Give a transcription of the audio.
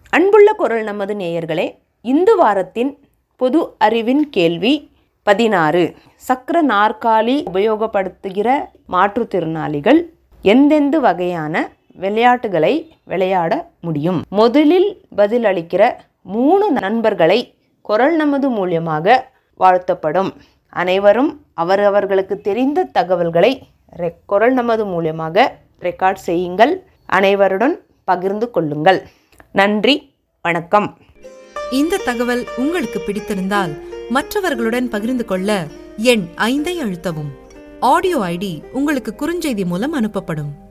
அன்புள்ள குரல் நமது நேயர்களே இந்து வாரத்தின் பொது அறிவின் கேள்வி பதினாறு சக்கர நாற்காலி உபயோகப்படுத்துகிற மாற்றுத்திறனாளிகள் எந்தெந்த வகையான விளையாட்டுகளை விளையாட முடியும் முதலில் பதிலளிக்கிற மூணு நண்பர்களை குரல் நமது மூலியமாக வாழ்த்தப்படும் அனைவரும் அவரவர்களுக்கு தெரிந்த தகவல்களை ரெ- குரல் நமது மூலியமாக ரெக்கார்ட் செய்யுங்கள் அனைவருடன் பகிர்ந்து கொள்ளுங்கள் நன்றி வணக்கம் இந்த தகவல் உங்களுக்கு பிடித்திருந்தால் மற்றவர்களுடன் பகிர்ந்து கொள்ள எண் ஐந்தை அழுத்தவும் ஆடியோ ஐடி உங்களுக்கு குறுஞ்செய்தி மூலம் அனுப்பப்படும்